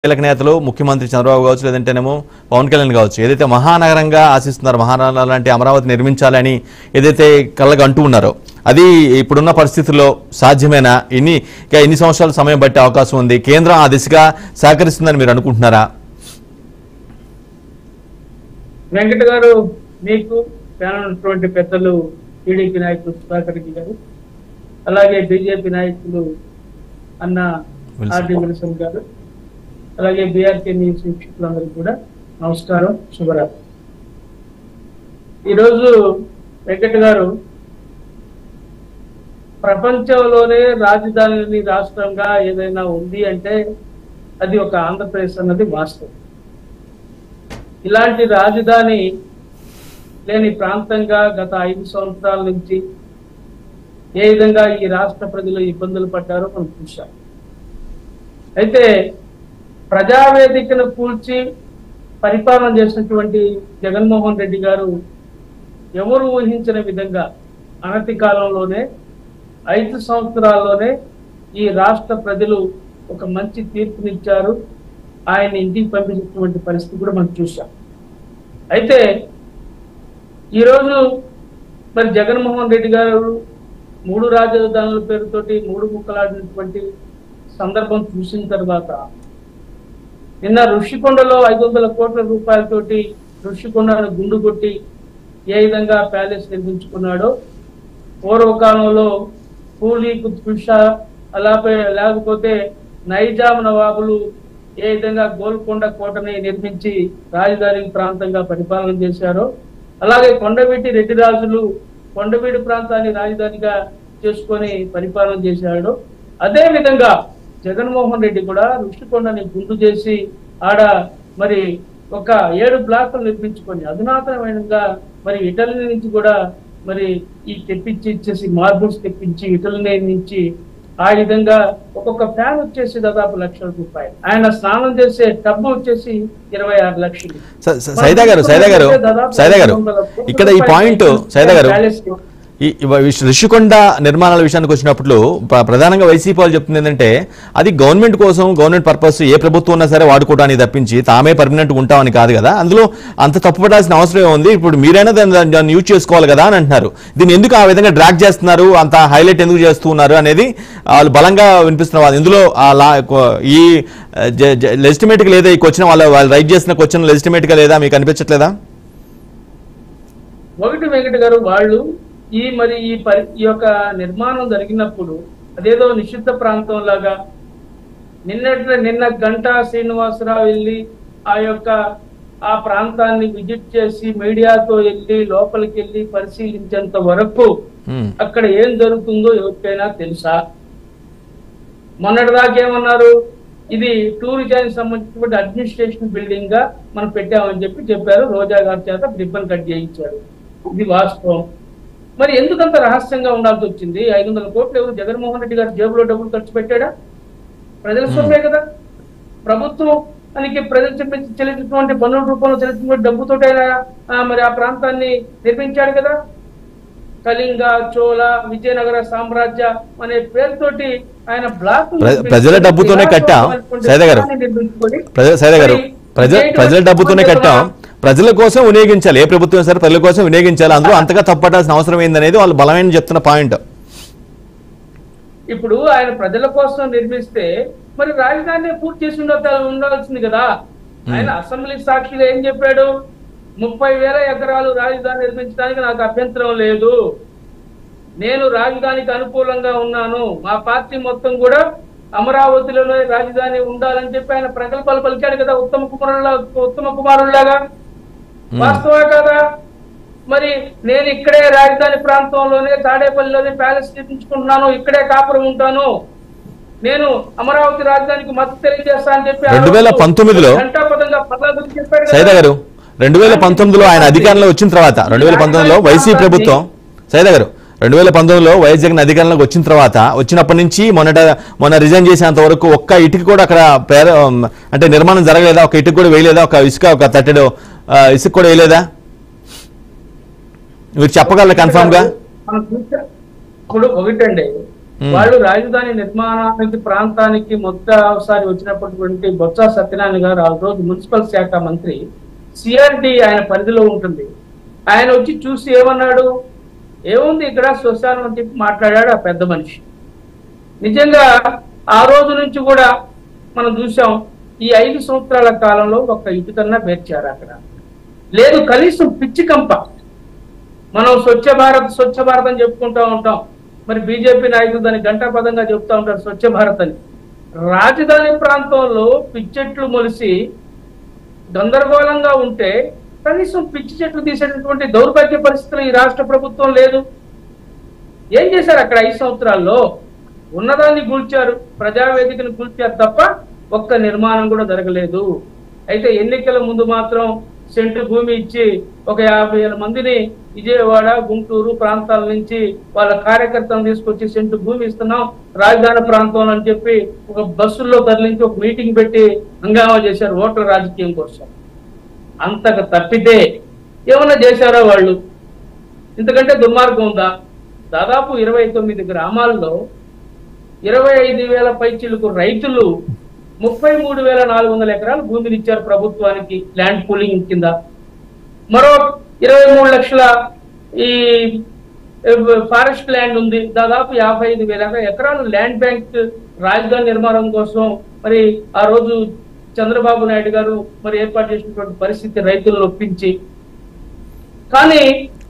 కీలక నేతలు ముఖ్యమంత్రి చంద్రబాబు కావచ్చు లేదంటేనేమో పవన్ కళ్యాణ్ కావచ్చు ఏదైతే మహానగరంగా ఆశిస్తున్నారు మహానగరం లాంటి అమరావతి నిర్మించాలని ఏదైతే కళ్ళగా అంటూ ఉన్నారో అది ఇప్పుడున్న పరిస్థితుల్లో సాధ్యమేనా ఇన్ని ఇంకా ఎన్ని సంవత్సరాల సమయం బట్టే అవకాశం ఉంది కేంద్రం ఆ దిశగా సహకరిస్తుందని మీరు అనుకుంటున్నారా వెంకట గారు మీకు ప్యానల్ ఉన్నటువంటి పెద్దలు టీడీపీ నాయకులు సుధాకర్ రెడ్డి గారు అలాగే బీజేపీ నాయకులు అన్న విల్సన్. ఆర్డి విల్సన్ గారు అలాగే బీఆర్కే న్యూస్ వీక్షకులందరికీ కూడా నమస్కారం శుభరాత్రి ఈరోజు వెంకట గారు ప్రపంచంలోనే రాజధాని రాష్ట్రంగా ఏదైనా ఉంది అంటే అది ఒక ఆంధ్రప్రదేశ్ అన్నది వాస్తవం ఇలాంటి రాజధాని లేని ప్రాంతంగా గత ఐదు సంవత్సరాల నుంచి ఏ విధంగా ఈ రాష్ట్ర ప్రజలు ఇబ్బందులు పడ్డారో మనం చూశాం అయితే ప్రజావేదికను కూల్చి పరిపాలన చేసినటువంటి జగన్మోహన్ రెడ్డి గారు ఎవరు ఊహించిన విధంగా అనతి కాలంలోనే ఐదు సంవత్సరాల్లోనే ఈ రాష్ట్ర ప్రజలు ఒక మంచి తీర్పునిచ్చారు ఆయన ఇంటికి పంపించినటువంటి పరిస్థితి కూడా మనం చూసాం అయితే ఈరోజు మరి జగన్మోహన్ రెడ్డి గారు మూడు రాజధానుల పేరుతోటి మూడు ముక్కలాడినటువంటి సందర్భం చూసిన తర్వాత నిన్న ఋషికొండలో ఐదు వందల కోట్ల రూపాయలతోటి ఋషికొండను గుండు కొట్టి ఏ విధంగా ప్యాలెస్ నిర్మించుకున్నాడో పూర్వకాలంలో కూలీ కుతుబ్ షా అలాగే లేకపోతే నైజాం నవాబులు ఏ విధంగా గోల్కొండ కోటని నిర్మించి రాజధాని ప్రాంతంగా పరిపాలన చేశారో అలాగే కొండవీటి రెడ్డి రాజులు కొండవీటి ప్రాంతాన్ని రాజధానిగా చేసుకొని పరిపాలన చేశాడు అదే విధంగా జగన్మోహన్ రెడ్డి కూడా ఋషికొండని గుండు చేసి ఆడ మరి ఒక ఏడు బ్లాకులు నిర్మించుకొని అధునాతనమైనగా మరి ఇటలీ నుంచి కూడా మరి ఈ తెప్పించి ఇచ్చేసి మార్బుల్స్ తెప్పించి ఇటలీ నుంచి ఆ విధంగా ఒక్కొక్క ఫ్యాన్ వచ్చేసి దాదాపు లక్షల రూపాయలు ఆయన స్నానం చేసే టబ్బు వచ్చేసి ఇరవై ఆరు లక్షలు స- స- సైదా గారు సైదా గారు సైదా గారు ఇక్కడ ఈ పాయింట్ సైదా గారు ఈ ఇవ- విష్- ఋషికొండ నిర్మాణాల విషయానికి వచ్చినప్పుడు ప్ర- ప్రధానంగా వైసీపీ వాళ్ళు చెప్తుంది ఏంటంటే అది గవర్నమెంట్ కోసం గవర్నమెంట్ పర్పస్ ఏ ప్రభుత్వం ఉన్నా సరే వాడుకోవడానికి తప్పించి తామే పర్మనెంట్ ఉంటామని కాదు కదా అందులో అంత తప్పుపడాల్సిన అవసరం ఉంది ఇప్పుడు మీరైనా దాన్ని దాన్ని- దాన్ని యూజ్ చేసుకోవాలి కదా అని అంటున్నారు దీన్ని ఎందుకు ఆ విధంగా డ్రాక్ చేస్తున్నారు అంత హైలైట్ ఎందుకు చేస్తున్నారు అనేది వాళ్ళు బలంగా వినిపిస్తున్న వాళ్ళు ఇందులో ఆ లా కొ- ఈ లెజిటిమేట్ గా లేదా ఈ క్వశ్చన్ వాళ్ళు వాళ్ళు రైట్ చేసిన క్వశ్చన్ లెజిటిమేట్ గా లేదా మీకు అనిపించట్లేదా ఒకటి వెంకట గారు వాళ్ళు ఈ మరి ఈ పరి ఈ యొక్క నిర్మాణం జరిగినప్పుడు అదేదో నిషిద్ధ ప్రాంతం లాగా నిన్నటి నిన్న గంట శ్రీనివాసరావు వెళ్ళి ఆ యొక్క ఆ ప్రాంతాన్ని విజిట్ చేసి మీడియాతో వెళ్ళి లోపలికి వెళ్ళి పరిశీలించేంత వరకు ఉమ్, అక్కడ ఏం జరుగుతుందో ఎవరికైనా తెలుసా మొన్నటిదాకా ఏమన్నారు ఇది టూరిజానికి సంబంధించినటువంటి అడ్మినిస్ట్రేషన్ బిల్డింగ్ గా మనం పెట్టామని చెప్పి చెప్పారు రోజా గారి చేత రిబ్బన్ కట్ చేయించారు ఇది వాస్తవం మరి ఎందుకంత రహస్యంగా ఉండాల్సి వచ్చింది ఐదు వందల కోట్లు ఎవరు జగన్మోహన్ రెడ్డి గారు జేబులో డబ్బులు ఖర్చు పెట్టాడా ప్రజల సొమ్మే కదా ప్రభుత్వం దానికి ప్రజలు చెల్లించి చెల్లించినటువంటి పన్నుల రూపంలో చెల్లించినటువంటి డబ్బుతోటి ఆయన ఆ, మరి ఆ ప్రాంతాన్ని నిర్మించాడు కదా కళింగ చోళ విజయనగర సామ్రాజ్య అనే పేరుతోటి ఆయన బ్లాక్ ప్ర- ప్రజల డబ్బుతోనే కట్టాం. సైదా గారు. ప్రజల సైదా గారు ప్రజ ప్రజల డబ్బుతోనే కట్టాం ప్రజల కోసం వినియోగించాలి ఏ ప్రభుత్వం సరే ప్రజల కోసం వినియోగించాలి అందులో అంతగా తప్పట్టాల్సిన అవసరం ఏందనేది వాళ్ళు బలమైన చెప్తున్న పాయింట్ ఇప్పుడు ఆయన ప్రజల కోసం నిర్మిస్తే మరి రాజధాని పూర్తి చేసి ఉండ- ఉండాల్సింది కదా ఆయన అసెంబ్లీ సాక్షిగా ఏం చెప్పాడు ముప్పై వేల ఎకరాలు రాజధాని నిర్మించడానికి నాకు అభ్యంతరం లేదు నేను రాజధానికి అనుకూలంగా ఉన్నాను మా పార్టీ మొత్తం కూడా అమరావతిలోనే రాజధాని ఉండాలని చెప్పి ఆయన ప్రగల్భాలు పలికాడు కదా ఉత్తమ కుమారులా ఉత్తమ కుమారుల్లాగా వాస్తవా కదా మరి నేను ఇక్కడే రాజధాని ప్రాంతంలోనే తాడేపల్లిలోనే ప్యాలెస్ నిర్మించుకుంటున్నాను ఇక్కడే కాపురం ఉంటాను నేను అమరావతి రాజధానికి మద్దతు తెలియజేస్తా అని చెప్పి ఆ రెండు వేల రోజు పంతొమ్మిదిలో ఘంటాపథంగా పదాల గురించి చెప్పాడు కదా. సైదా గారు రెండు వేల పంతొమ్మిదిలో ఆయన అధికారంలో వచ్చిన తర్వాత రెండు వేల పంతొమ్మిదిలో వైసీపీ ప్రభుత్వం సైదా గారు రెండు వేల పంతొమ్మిదిలో వైఎస్ జగన్ అధికారంలోకి వచ్చిన తర్వాత వచ్చినప్పటి నుంచి మొన్నట మొన్న రిజైన్ చేసేంత వరకు ఒక్క ఇటుక కూడా అక్కడ పేర అంటే నిర్మాణం జరగలేదా ఒక ఇటుక కూడా వేయలేదా ఒక ఇసుక ఒక తట్టెడు ఆ, ఇసుక కూడా వేయలేదా మీరు చెప్పగలరా కన్ఫామ్ గా మనం చూసా- ఇప్పుడు ఒకటండి Hmm. వాళ్ళు రాజధాని నిర్మాణానికి ప్రాంతానికి మొదటిసారి వచ్చినటువంటి బొత్స సత్యనారాయణ గారు ఆ రోజు మున్సిపల్ శాఖ మంత్రి సిఆర్డి ఆయన పరిధిలో ఉంటుంది ఆయన వచ్చి చూసి ఏమన్నాడు ఏముంది ఇక్కడ శ్మశానం అని చెప్పి మాట్లాడాడు ఆ పెద్ద మనిషి నిజంగా ఆ రోజు నుంచి కూడా మనం చూసాం ఈ ఐదు సంవత్సరాల కాలంలో ఒక ఇటుకన్నా పేర్చారు అక్కడ లేదు కనీసం పిచ్చి కంప మనం స్వచ్ఛ భారత్ స్వచ్ఛ భారత్ అని చెప్పుకుంటూ ఉంటాం మరి బీజేపీ నాయకులు దాన్ని గంటాపదంగా చెప్తా ఉంటారు స్వచ్ఛ భారత్ అని రాజధాని ప్రాంతంలో పిచ్చెట్లు మొలిసి గందరగోళంగా ఉంటే కనీసం పిచ్చి చెట్లు తీసేటటువంటి దౌర్భాగ్య పరిస్థితులు ఈ రాష్ట్ర ప్రభుత్వం లేదు ఏం చేశారు అక్కడ ఐదు సంవత్సరాల్లో ఉన్నదాన్ని కూల్చారు ప్రజావేదికను కూల్చారు తప్ప ఒక్క నిర్మాణం కూడా జరగలేదు అయితే ఎన్నికల ముందు మాత్రం సెంటు భూమి ఇచ్చి ఒక యాభై వేల మందిని విజయవాడ గుంటూరు ప్రాంతాల నుంచి వాళ్ళ కార్యకర్తలను తీసుకొచ్చి సెంటు భూమి ఇస్తున్నాం రాజధాని ప్రాంతంలో అని చెప్పి ఒక బస్సుల్లో తరలించి ఒక మీటింగ్ పెట్టి హంగామా చేశారు ఓట్ల రాజకీయం కోసం అంతకు తప్పితే ఏమన్నా చేశారా వాళ్ళు ఇంతకంటే దుర్మార్గం ఉందా దాదాపు ఇరవై తొమ్మిది గ్రామాల్లో ఇరవై ఐదు వేల పైచిలకు రైతులు ముప్పై మూడు వేల నాలుగు వందల ఎకరాలు భూమిని ఇచ్చారు ప్రభుత్వానికి ల్యాండ్ పూలింగ్ కింద మరో ఇరవై మూడు లక్షల ఈ ఫారెస్ట్ ల్యాండ్ ఉంది దాదాపు యాభై ఐదు వేల ఎకరాలు ల్యాండ్ బ్యాంక్ రాజధాని నిర్మాణం కోసం మరి ఆ రోజు చంద్రబాబు నాయుడు గారు మరి ఏర్పాటు చేసినటువంటి పరిస్థితి రైతులను ఒప్పించి కానీ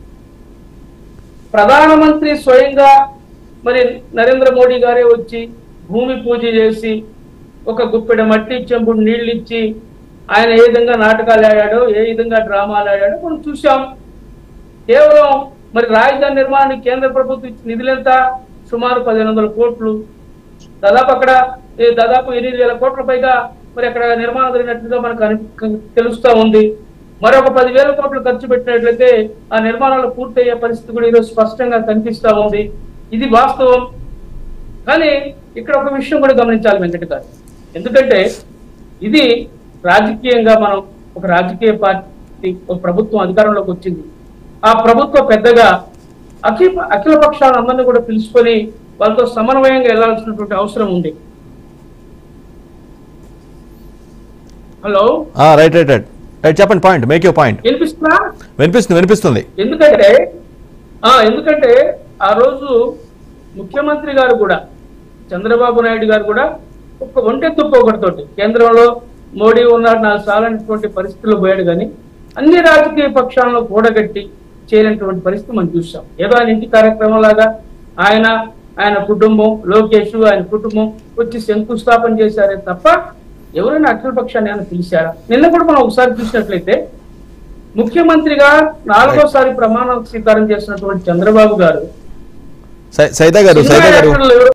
ప్రధానమంత్రి స్వయంగా మరి నరేంద్ర మోడీ గారే వచ్చి భూమి పూజ చేసి ఒక గుప్పెడ మట్టి చెంబుడు నీళ్లు ఇచ్చి ఆయన ఏ విధంగా నాటకాలు ఆడాడో ఏ విధంగా డ్రామాలు ఆడాడో మనం చూసాం కేవలం మరి రాజధాని నిర్మాణానికి కేంద్ర ప్రభుత్వం ఇచ్చిన నిధులు ఎంత సుమారు పదిహేను వందల కోట్లు దాదాపు అక్కడ ఏ దాదాపు ఎనిమిది వేల కోట్ల పైగా మరి అక్కడ నిర్మాణం జరిగినట్లుగా మనకు అని- తెలుస్తా ఉంది మరొక పదివేల కోట్లు ఖర్చు పెట్టినట్లయితే ఆ నిర్మాణాలు పూర్తయ్యే పరిస్థితి కూడా ఈరోజు స్పష్టంగా కనిపిస్తా ఉంది ఇది వాస్తవం కానీ ఇక్కడ ఒక విషయం కూడా గమనించాలి వెంకట గారు ఎందుకంటే ఇది రాజకీయంగా మనం ఒక రాజకీయ పార్టీ ఒక ప్రభుత్వం అధికారంలోకి వచ్చింది ఆ ప్రభుత్వం పెద్దగా అఖిల అఖిల పక్షాలందరినీ కూడా పిలుచుకొని వాళ్ళతో సమన్వయంగా వెళ్లాల్సినటువంటి అవసరం ఉంది hello right right right right చెప్పండి పాయింట్ మేక్ యూ పాయింట్ వినిపిస్తున్నా వినిపిస్తుంది వినిపిస్తుంది ఎందుకంటే ఆ ఎందుకంటే ఆ రోజు ముఖ్యమంత్రి గారు కూడా చంద్రబాబు నాయుడు గారు కూడా ఒక ఒంటె తుప్పు ఒకటితోటి కేంద్రంలో మోడీ ఉన్నాడు నాకు చాలనేటువంటి పరిస్థితుల్లో పోయాడు కానీ అన్ని రాజకీయ పక్షాలను కూడగట్టి చేయలేనటువంటి పరిస్థితి మనం చూసాం ఏదో ఆయన ఇంటి కార్యక్రమం లాగా ఆయన ఆయన కుటుంబం లోకేష్ ఆయన కుటుంబం వచ్చి శంకుస్థాపన చేశారే తప్ప ఎవరైనా అఖిల పక్షాన్ని ఆయన పిలిచారా నిన్న కూడా మనం ఒకసారి చూసినట్లయితే ముఖ్యమంత్రిగా నాలుగోసారి ప్రమాణ స్వీకారం చేసినటువంటి చంద్రబాబు గారు సై- సైదా గారు సినిమా సైదా గారు యాక్టర్లు ఎవరు